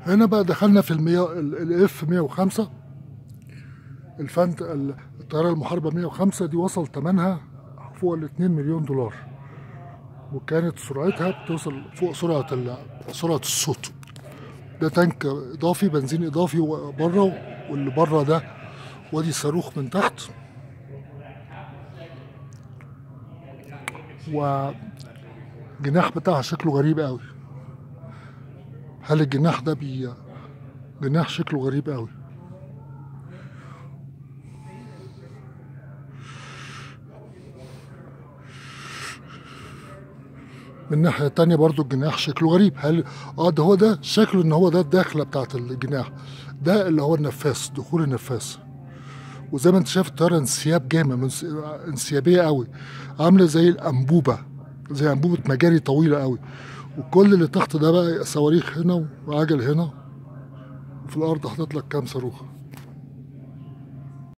هنا بقى دخلنا في المية الاف 105 الفانت الطياره المحاربه 105 دي وصل ثمنها فوق ال 2 مليون دولار وكانت سرعتها بتوصل فوق سرعه ال- سرعه الصوت ده تانك اضافي بنزين اضافي بره واللي بره ده وادي صاروخ من تحت وجناح بتاعها شكله غريب قوي هل الجناح ده بي جناح شكله غريب قوي من الناحية التانية برضو الجناح شكله غريب هل اه ده هو ده شكله ان هو ده الداخلة بتاعت الجناح ده اللي هو النفاس دخول النفاس وزي ما انت شايف الطيارة انسياب جامد من انسيابية قوي عاملة زي الأنبوبة زي أنبوبة مجاري طويلة قوي وكل اللي تحت ده بقى صواريخ هنا وعجل هنا وفي الأرض حاطط لك كام صاروخ